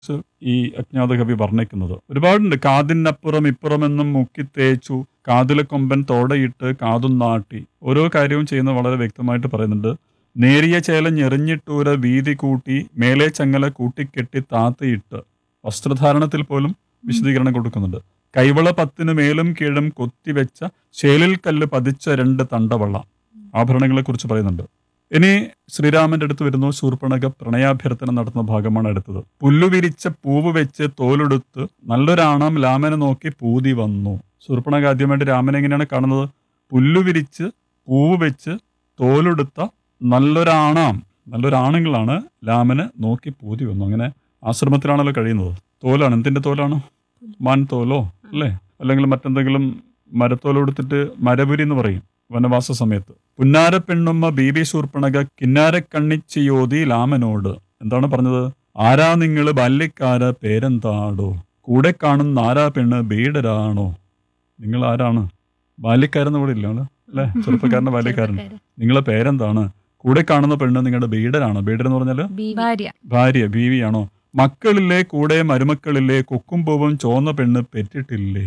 ഈ അജ്ഞാത കവി വർണ്ണിക്കുന്നത് ഒരുപാടുണ്ട് കാതിനപ്പുറം ഇപ്പുറമെന്നും മുക്കി തേച്ചു കാതിലെ കൊമ്പൻ തോടയിട്ട് കാതും നാട്ടി ഓരോ കാര്യവും ചെയ്യുന്നത് വളരെ വ്യക്തമായിട്ട് പറയുന്നുണ്ട് നേരിയ ചേല ഞെറിഞ്ഞിട്ടൂര വീതി കൂട്ടി മേലെ ചങ്ങല കൂട്ടിക്കെട്ടി താത്തയിട്ട് വസ്ത്രധാരണത്തിൽ പോലും വിശദീകരണം കൊടുക്കുന്നുണ്ട് കൈവള പത്തിനു മേലും കീഴും കൊത്തിവെച്ച ചേലിൽ കല്ല് പതിച്ച രണ്ട് തണ്ടവള്ള ആഭരണങ്ങളെ കുറിച്ച് പറയുന്നുണ്ട് ഇനി ശ്രീരാമന്റെ അടുത്ത് വരുന്നു ശൂർപ്പണക പ്രണയാഭ്യർത്ഥന നടത്തുന്ന ഭാഗമാണ് അടുത്തത് പുല്ലുവിരിച്ച പൂവ് വെച്ച് തോലെടുത്ത് നല്ലൊരാണാം രാമനെ നോക്കി പൂതി വന്നു ശൂർപ്പണക ആദ്യമായിട്ട് രാമനെ എങ്ങനെയാണ് കാണുന്നത് പുല്ലുവിരിച്ച് പൂവ് വെച്ച് തോലെടുത്ത നല്ലൊരാണാം നല്ലൊരാണുങ്ങളാണ് രാമന് നോക്കി പൂതി വന്നു അങ്ങനെ ആശ്രമത്തിലാണല്ലോ കഴിയുന്നത് തോലാണ് എന്തിന്റെ തോലാണ് മാൻ തോലോ അല്ലേ അല്ലെങ്കിൽ മറ്റെന്തെങ്കിലും മരത്തോല കൊടുത്തിട്ട് മരപുരി എന്ന് പറയും വനവാസ സമയത്ത് പുന്നാര പെണ്ണുമ്മ ബീബി ശൂർപ്പണക കിന്നാരക്കണ്ണിച്ചിയോതി ലാമനോട് എന്താണ് പറഞ്ഞത് ആരാ നിങ്ങള് ബാല്യക്കാര പേരെന്താടോ കൂടെ കാണുന്ന ആരാ പെണ്ണ് ബീഡരാണോ നിങ്ങൾ ആരാണ് ബാല്യക്കാരെന്ന് ഇവിടെ ഇല്ല അല്ലേ ചെറുപ്പക്കാരന്റെ ബാല്യക്കാരൻ നിങ്ങളെ പേരെന്താണ് കൂടെ കാണുന്ന പെണ്ണ് നിങ്ങളുടെ ബീഡരാണോ ബീഡർ എന്ന് പറഞ്ഞാല് ഭാര്യ ഭാര്യ ബീവിയാണോ മക്കളില്ലേ കൂടെ മരുമക്കളില്ലേ കൊക്കും പൂവും ചോന്ന പെണ്ണ് പെറ്റിട്ടില്ലേ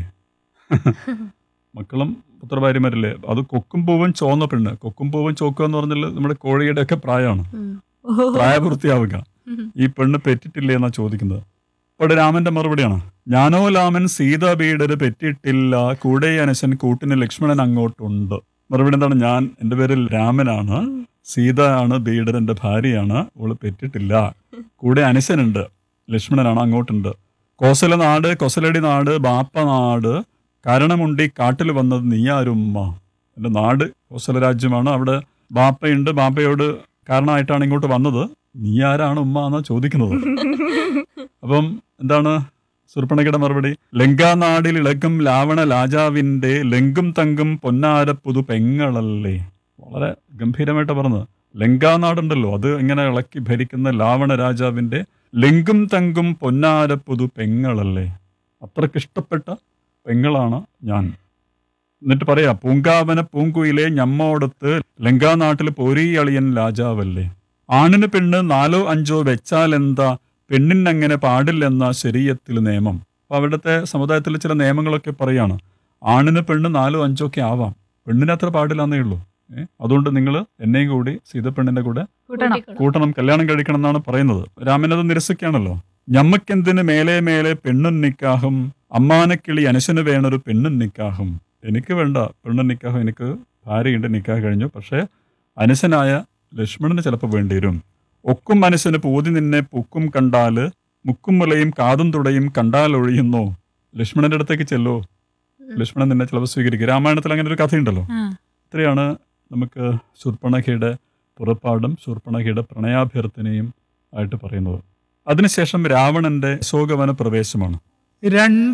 മക്കളും പുത്രഭാര്യമാരില്ലേ അത് കൊക്കും പൂവും ചോന്ന പെണ്ണ് കൊക്കും പൂവും ചോക്കുക എന്ന് പറഞ്ഞാൽ നമ്മുടെ കോഴിയുടെ ഒക്കെ പ്രായമാണ് പ്രായപൂർത്തിയാവുക ഈ പെണ്ണ് പെറ്റിട്ടില്ലേ എന്നാ ചോദിക്കുന്നത് അവിടെ രാമന്റെ മറുപടിയാണ് ഞാനോ രാമൻ സീതാ ബീഡര് പെറ്റിട്ടില്ല കൂടെ അനശൻ കൂട്ടിന് ലക്ഷ്മണൻ അങ്ങോട്ടുണ്ട് മറുപടി എന്താണ് ഞാൻ എൻ്റെ പേര് രാമനാണ് സീത ആണ് ബീഡർ എൻ്റെ ഭാര്യയാണ് അവള് പെറ്റിട്ടില്ല കൂടെ അനശനുണ്ട് ലക്ഷ്മണനാണ് അങ്ങോട്ടുണ്ട് കോസല നാട് കൊസലടി നാട് ബാപ്പ നാട് കാരണമുണ്ടി കാട്ടിൽ വന്നത് നീയാരുമ്മ എൻ്റെ നാട് കോസല രാജ്യമാണ് അവിടെ ബാപ്പയുണ്ട് ബാപ്പയോട് കാരണമായിട്ടാണ് ഇങ്ങോട്ട് വന്നത് നീ ആരാണ് ഉമ്മ എന്നാ ചോദിക്കുന്നത് അപ്പം എന്താണ് സുർപ്പണകയുടെ മറുപടി ലങ്കാനാടിൽ ഇളകും ലാവണ രാജാവിന്റെ ലങ്കും തങ്കും പൊന്നാര പുതു പെങ്ങളല്ലേ വളരെ ഗംഭീരമായിട്ട് പറഞ്ഞത് ലങ്കാനാടുണ്ടല്ലോ അത് ഇങ്ങനെ ഇളക്കി ഭരിക്കുന്ന ലാവണ രാജാവിന്റെ ലങ്കും തങ്കും പൊന്നാര പുതു പെങ്ങളല്ലേ അത്രക്ക് ഇഷ്ടപ്പെട്ട പെങ്ങളാണ് ഞാൻ എന്നിട്ട് പറയാ പൂങ്കാവന പൂങ്കുയിലെ ഞമ്മോടത്ത് ലങ്കാനാട്ടിൽ പോരീയളിയൻ രാജാവല്ലേ ആണിന് പെണ്ണ് നാലോ അഞ്ചോ വെച്ചാൽ എന്താ പെണ്ണിനങ്ങനെ പാടില്ലെന്ന ശരീരത്തിൽ നിയമം അപ്പൊ അവിടുത്തെ സമുദായത്തിൽ ചില നിയമങ്ങളൊക്കെ പറയാണ് ആണിന് പെണ്ണ് നാലോ അഞ്ചോ ഒക്കെ ആവാം പെണ്ണിന് അത്ര പാടില്ലെന്നേ ഉള്ളൂ ഏ? അതുകൊണ്ട് നിങ്ങൾ എന്നെയും കൂടി സീതപ്പെണ്ണിന്റെ കൂടെ കൂട്ടണം കൂട്ടണം കല്യാണം കഴിക്കണം എന്നാണ് പറയുന്നത് രാമനത് നിരസിക്കുകയാണല്ലോ ഞമ്മക്കെന്തിന് മേലെ മേലെ പെണ്ണും നിക്കാഹും അമ്മാനക്കിളി അനശന് വേണൊരു പെണ്ണും നിക്കാഹും എനിക്ക് വേണ്ട പെണ്ണും നിക്കാഹും എനിക്ക് ഭാര്യയുണ്ട് നിക്കാഹ് കഴിഞ്ഞു പക്ഷേ അനശനായ ലക്ഷ്മണന് ചിലപ്പോൾ വേണ്ടി വരും ഒക്കും മനസ്സിന് പൂതി നിന്നെ പൂക്കും കണ്ടാല് മുക്കും മുലയും കാതും തുടയും കണ്ടാൽ ഒഴിയുന്നോ ലക്ഷ്മണന്റെ അടുത്തേക്ക് ചെല്ലോ ലക്ഷ്മണൻ നിന്നെ ചിലപ്പോൾ സ്വീകരിക്കും രാമായണത്തിൽ അങ്ങനെ ഒരു കഥയുണ്ടല്ലോ ആ. ഇത്രയാണ് നമുക്ക് ശൂർപ്പണഖയുടെ പുറപ്പാടും ശൂർപ്പണഖയുടെ പ്രണയാഭ്യർത്ഥനയും ആയിട്ട് പറയുന്നത് അതിനുശേഷം രാവണന്റെ അശോകവന പ്രവേശമാണ് രണ്ട്